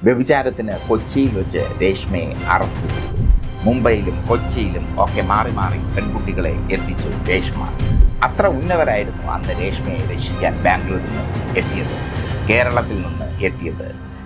വ്യഭിചാരത്തിന് കൊച്ചിയിൽ വെച്ച് രേഷ്മയെ അറസ്റ്റ് ചെയ്തു മുംബൈയിലും കൊച്ചിയിലും ഒക്കെ മാറി മാറി പെൺകുട്ടികളെ എത്തിച്ചു രേഷ്മ അത്ര ഉന്നതരായിരുന്നു അന്ന് രേഷ്മയെ രക്ഷിക്കാൻ ബാംഗ്ലൂരിൽ നിന്ന് എത്തിയത് കേരളത്തിൽ നിന്ന് എത്തിയത്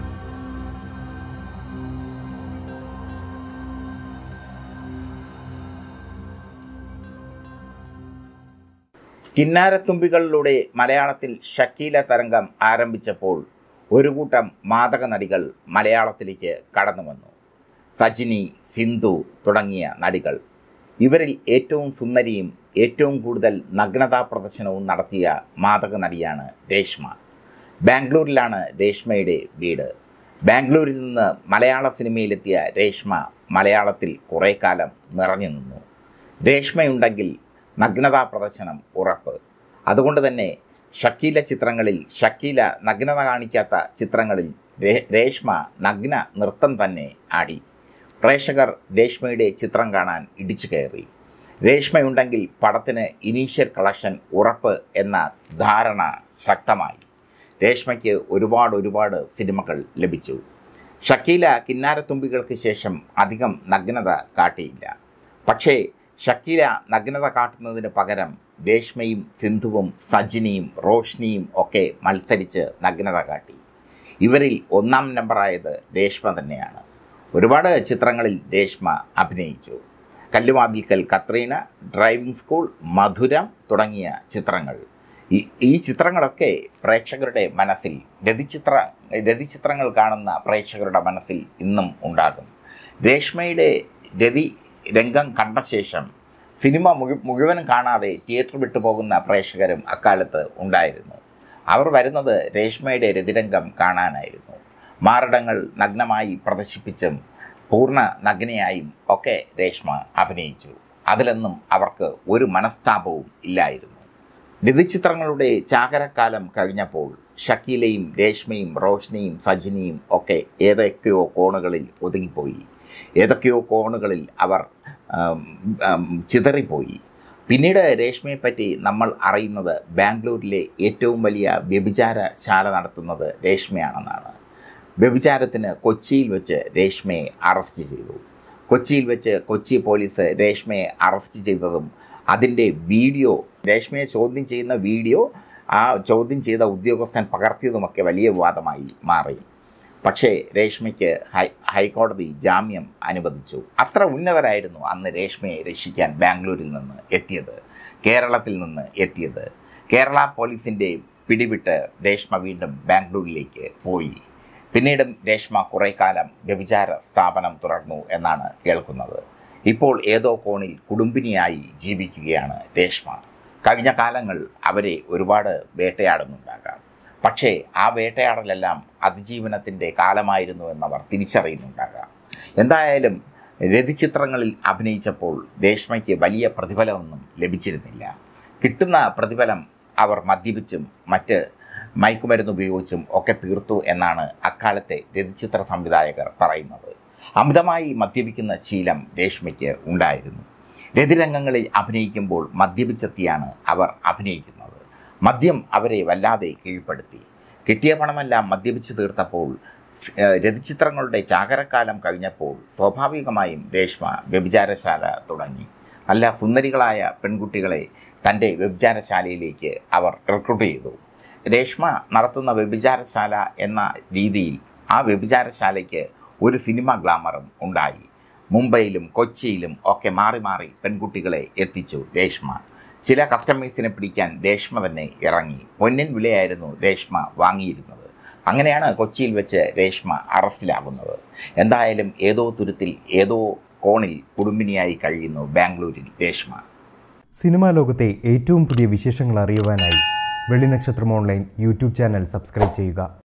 കിന്നാരത്തുമ്പികളിലൂടെ മലയാളത്തിൽ ഷക്കീല തരംഗം ആരംഭിച്ചപ്പോൾ ഒരു കൂട്ടം മാദക നടികൾ മലയാളത്തിലേക്ക് കടന്നു വന്നു സജിനി സിന്ധു തുടങ്ങിയ നടികൾ ഇവരിൽ ഏറ്റവും സുന്ദരിയും ഏറ്റവും കൂടുതൽ നഗ്നതാ പ്രദർശനവും നടത്തിയ മാദക നടിയാണ് രേഷ്മ ബാംഗ്ലൂരിലാണ് രേഷ്മയുടെ വീട് ബാംഗ്ലൂരിൽ നിന്ന് മലയാള സിനിമയിലെത്തിയ രേഷ്മ മലയാളത്തിൽ കുറേ കാലം നിറഞ്ഞു നിന്നു രേഷ്മയുണ്ടെങ്കിൽ നഗ്നതാ പ്രദർശനം ഉറപ്പ് അതുകൊണ്ട് തന്നെ ഷക്കീല ചിത്രങ്ങളിൽ ഷക്കീല നഗ്നത കാണിക്കാത്ത ചിത്രങ്ങളിൽ രേ- രേഷ്മ നഗ്ന നൃത്തം തന്നെ ആടി പ്രേക്ഷകർ രേഷ്മയുടെ ചിത്രം കാണാൻ ഇടിച്ചു കയറി രേഷ്മയുണ്ടെങ്കിൽ പടത്തിന് ഇനീഷ്യൽ കളക്ഷൻ ഉറപ്പ് എന്ന ധാരണ ശക്തമായി രേഷ്മയ്ക്ക് ഒരുപാട് ഒരുപാട് സിനിമകൾ ലഭിച്ചു ഷക്കീല കിന്നാരത്തുമ്പികൾക്ക് ശേഷം അധികം നഗ്നത കാട്ടിയില്ല പക്ഷേ ഷക്കീല നഗ്നത കാട്ടുന്നതിന് പകരം രേഷ്മയും സിന്ധുവും സജിനിയും റോഷ്നിയും ഒക്കെ മത്സരിച്ച് നഗ്നത കാട്ടി ഇവരിൽ ഒന്നാം നമ്പറായത് രേഷ്മ തന്നെയാണ് ഒരുപാട് ചിത്രങ്ങളിൽ രേഷ്മ അഭിനയിച്ചു കല്ലുവാതിൽക്കൽ കത്രീന ഡ്രൈവിംഗ് സ്കൂൾ മധുരം തുടങ്ങിയ ചിത്രങ്ങൾ ഈ ഈ ചിത്രങ്ങളൊക്കെ പ്രേക്ഷകരുടെ മനസ്സിൽ രതിചിത്ര രതിചിത്രങ്ങൾ കാണുന്ന പ്രേക്ഷകരുടെ മനസ്സിൽ ഇന്നും ഉണ്ടാകും രേഷ്മയുടെ രതി രംഗം കണ്ട ശേഷം സിനിമ മുഴു മുഴുവനും കാണാതെ തിയേറ്റർ വിട്ടു പോകുന്ന പ്രേക്ഷകരും അക്കാലത്ത് ഉണ്ടായിരുന്നു അവർ വരുന്നത് രേഷ്മയുടെ രതിരംഗം കാണാനായിരുന്നു മാരടങ്ങൾ നഗ്നമായി പ്രദർശിപ്പിച്ചും പൂർണ്ണ നഗ്നയായും ഒക്കെ രേഷ്മ അഭിനയിച്ചു അതിലൊന്നും അവർക്ക് ഒരു മനസ്താപവും ഇല്ലായിരുന്നു രതിചിത്രങ്ങളുടെ ചാകരക്കാലം കഴിഞ്ഞപ്പോൾ ഷക്കീലയും രേഷ്മയും റോഷ്നിയും സജിനിയും ഒക്കെ ഏതൊക്കെയോ കോണുകളിൽ ഒതുങ്ങിപ്പോയി ഏതൊക്കെയോ കോണുകളിൽ അവർ ആം, ആം, ചിതറിപ്പോയി പിന്നീട് രേഷ്മയെപ്പറ്റി നമ്മൾ അറിയുന്നത് ബാംഗ്ലൂരിലെ ഏറ്റവും വലിയ വ്യഭിചാരശാല നടത്തുന്നത് രേഷ്മയാണെന്നാണ് വ്യഭിചാരത്തിന് കൊച്ചിയിൽ വെച്ച് രേഷ്മയെ അറസ്റ്റ് ചെയ്തു കൊച്ചിയിൽ വെച്ച് കൊച്ചി പോലീസ് രേഷ്മയെ അറസ്റ്റ് ചെയ്തതും അതിൻ്റെ വീഡിയോ രേഷ്മയെ ചോദ്യം ചെയ്യുന്ന വീഡിയോ ആ ചോദ്യം ചെയ്ത ഉദ്യോഗസ്ഥൻ പകർത്തിയതുമൊക്കെ വലിയ വിവാദമായി മാറി പക്ഷേ രേഷ്മയ്ക്ക് ഹൈ ഹൈക്കോടതി ജാമ്യം അനുവദിച്ചു അത്ര ഉന്നതരായിരുന്നു അന്ന് രേഷ്മയെ രക്ഷിക്കാൻ ബാംഗ്ലൂരിൽ നിന്ന് എത്തിയത് കേരളത്തിൽ നിന്ന് എത്തിയത് കേരള പോലീസിൻ്റെ പിടിവിട്ട് രേഷ്മ വീണ്ടും ബാംഗ്ലൂരിലേക്ക് പോയി പിന്നീടും രേഷ്മ കുറേ കാലം വ്യഭിചാര സ്ഥാപനം തുടർന്നു എന്നാണ് കേൾക്കുന്നത് ഇപ്പോൾ ഏതോ കോണിൽ കുടുംബിനിയായി ജീവിക്കുകയാണ് രേഷ്മ കഴിഞ്ഞ കാലങ്ങൾ അവരെ ഒരുപാട് വേട്ടയാടുന്നുണ്ടാകാം പക്ഷേ ആ വേട്ടയാടലെല്ലാം അതിജീവനത്തിൻ്റെ കാലമായിരുന്നു എന്നവർ തിരിച്ചറിയുന്നുണ്ടാകാം എന്തായാലും രതിചിത്രങ്ങളിൽ അഭിനയിച്ചപ്പോൾ രേഷ്മയ്ക്ക് വലിയ പ്രതിഫലമൊന്നും ലഭിച്ചിരുന്നില്ല കിട്ടുന്ന പ്രതിഫലം അവർ മദ്യപിച്ചും മറ്റ് മയക്കുമരുന്ന് ഉപയോഗിച്ചും ഒക്കെ തീർത്തു എന്നാണ് അക്കാലത്തെ രതിചിത്ര സംവിധായകർ പറയുന്നത് അമിതമായി മദ്യപിക്കുന്ന ശീലം രേഷ്മയ്ക്ക് ഉണ്ടായിരുന്നു രതിരംഗങ്ങളിൽ അഭിനയിക്കുമ്പോൾ മദ്യപിച്ചെത്തിയാണ് അവർ അഭിനയിക്കുന്നത് മദ്യം അവരെ വല്ലാതെ കീഴ്പ്പെടുത്തി കിട്ടിയ പണമെല്ലാം മദ്യപിച്ച് തീർത്തപ്പോൾ ഏഹ്, രതിചിത്രങ്ങളുടെ ചാകരക്കാലം കഴിഞ്ഞപ്പോൾ സ്വാഭാവികമായും രേഷ്മ വ്യഭിചാരശാല തുടങ്ങി നല്ല സുന്ദരികളായ പെൺകുട്ടികളെ തൻ്റെ വ്യഭിചാരശാലയിലേക്ക് അവർ റിക്രൂട്ട് ചെയ്തു രേഷ്മ നടത്തുന്ന വ്യഭിചാരശാല എന്ന രീതിയിൽ ആ വ്യഭിചാരശാലയ്ക്ക് ഒരു സിനിമ ഗ്ലാമറും ഉണ്ടായി മുംബൈയിലും കൊച്ചിയിലും ഒക്കെ മാറി മാറി പെൺകുട്ടികളെ എത്തിച്ചു രേഷ്മ ചില കസ്റ്റമേഴ്സിനെ പിടിക്കാൻ രേഷ്മ തന്നെ ഇറങ്ങി പൊന്നിൻ വിലയായിരുന്നു രേഷ്മ വാങ്ങിയിരുന്നത് അങ്ങനെയാണ് കൊച്ചിയിൽ വെച്ച് രേഷ്മ അറസ്റ്റിലാകുന്നത് എന്തായാലും ഏതോ തുരുത്തിൽ ഏതോ കോണിൽ കുടുംബിനിയായി കഴിയുന്നു ബാംഗ്ലൂരിൽ രേഷ്മ സിനിമാ ലോകത്തെ ഏറ്റവും പുതിയ വിശേഷങ്ങൾ അറിയുവാനായി വെള്ളിനക്ഷത്രം ഓൺലൈൻ യൂട്യൂബ് ചാനൽ സബ്സ്ക്രൈബ് ചെയ്യുക